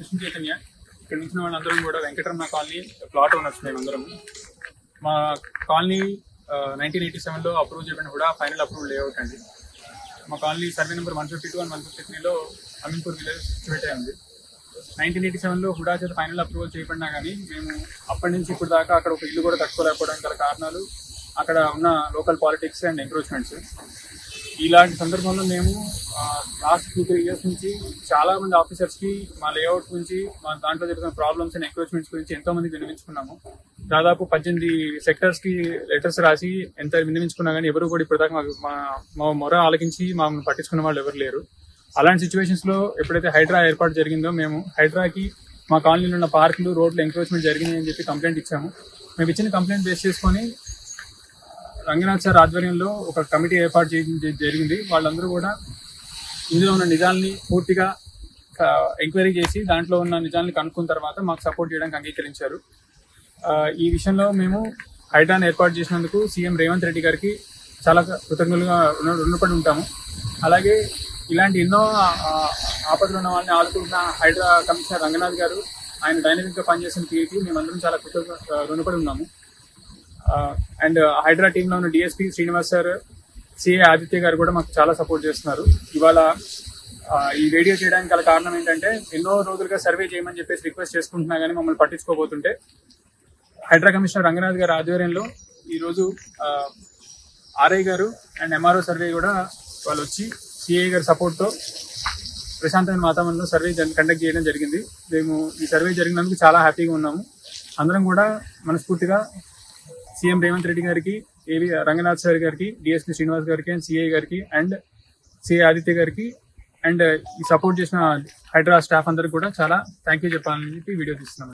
కృష్ణ చైతన్య ఇక్కడ నుంచి వాళ్ళందరం కూడా వెంకటరమణ కాలనీ ప్లాట్ ఓనర్స్ మేమందరం మా కాలనీ నైన్టీన్ ఎయిటీ సెవెన్లో అప్రూవ్ చేయబడిన కూడా ఫైనల్ అప్రూవ్ లేఅవుట్ అండి మా colony survey number one fifty two and one fifty త్రీలో అమీన్పూర్ విలేజ్ సిచ్యువేట్ అయి ఉంది నైన్టీన్ ఎయిటీ సెవెన్లో హుడా చేత ఫైనల్ అప్రూవల్ చేయబడినా కానీ మేము అప్పటి నుంచి ఇప్పుడు దాకా అక్కడ ఒక ఇల్లు కూడా కట్టుకోలేకపోవడానికి గల కారణాలు అక్కడ ఉన్న లోకల్ పాలిటిక్స్ అండ్ ఎంక్రోచ్మెంట్స్ ఇలాంటి సందర్భంలో మేము లాస్ట్ టూ త్రీ ఇయర్స్ నుంచి చాలా మంది ఆఫీసర్స్ కి మా లేఅవుట్ గురించి మా దాంట్లో జరుగుతున్న ప్రాబ్లమ్స్ అండ్ ఎంక్రోచ్మెంట్స్ గురించి ఎంతో మంది వినిపించుకున్నాము దాదాపు పద్దెనిమిది సెక్టర్స్ కి లెటర్స్ రాసి ఎంత వినిపించుకున్నా కానీ ఎవరు కూడా ఇప్పటిదాకా మాకు మా మా మొర ఆలకించి మమ్మల్ని పట్టించుకున్న వాళ్ళు ఎవరు లేరు అలాంటి సిచ్యువేషన్స్ లో ఎప్పుడైతే హైడ్రా ఏర్పాటు జరిగిందో మేము హైడ్రాకి మా కాలనీలో ఉన్న పార్కులు రోడ్లు ఎంక్రోచ్మెంట్ జరిగింది అని చెప్పి కంప్లైంట్ ఇచ్చాము మేము ఇచ్చిన కంప్లైంట్ బేస్ చేసుకొని రంగనాథ్ సార్ ఆధ్వర్యంలో ఒక కమిటీ ఏర్పాటు చేయడం జ- జరిగింది వాళ్ళందరూ కూడా ఇందులో ఉన్న నిజాల్ని పూర్తిగా ఎంక్వైరీ చేసి దాంట్లో ఉన్న నిజాల్ని కనుక్కున్న తర్వాత మాకు సపోర్ట్ చేయడానికి అంగీకరించారు ఆ, ఈ విషయంలో మేము హైడ్రాన్ ఏర్పాటు చేసినందుకు సీఎం రేవంత్ రెడ్డి గారికి చాలా కృతజ్ఞులుగా రుణ- రుణపడి ఉంటాము అలాగే ఇలాంటి ఎన్నో ఆ, ఆ, ఆపదలు ఉన్న వాళ్ళని ఆదుకుంటున్న హైడ్రా కమిషనర్ రంగనాథ్ గారు ఆయన డైనమిక్ గా పనిచేసిన తీరుకి మేమందరం చాలా కృతజ్ఞ రుణపడి ఉన్నాము అండ్ హైడ్రా టీంలో ఉన్న DSP Srinivas sir CA Aditya garu కూడా మాకు చాలా సపోర్ట్ చేస్తున్నారు ఇవాళ ఆ, ఈ వీడియో చేయడానికి గల కారణం ఏంటంటే ఎన్నో రోజులుగా సర్వే చేయమని చెప్పేసి రిక్వెస్ట్ చేసుకుంటున్నా కానీ మమ్మల్ని పట్టించుకోబోతుంటే హైడ్రా కమిషనర్ రంగనాథ్ గారి ఆధ్వర్యంలో ఈరోజు ఆర్ఐ గారు అండ్ ఎంఆర్ఓ సర్వే కూడా వాళ్ళు వచ్చి సిఐ గారి సపోర్ట్తో ప్రశాంతమైన వాతావరణంలో సర్వే కండక్ట్ చేయడం జరిగింది మేము ఈ సర్వే జరిగినందుకు చాలా హ్యాపీగా ఉన్నాము అందరం కూడా మనస్ఫూర్తిగా సీఎం రేవంత్ రెడ్డి గారికి ఏవి రంగనాథ్ సార్ గారికి డిఎస్పీ శ్రీనివాస్ గారికి అండ్ సిఐ గారికి అండ్ సిఐ ఆదిత్య గారికి అండ్ ఈ సపోర్ట్ చేసిన హైడ్రా స్టాఫ్ అందరికి కూడా చాలా థ్యాంక్ యూ చెప్పాలని చెప్పి వీడియో తీస్తున్నాం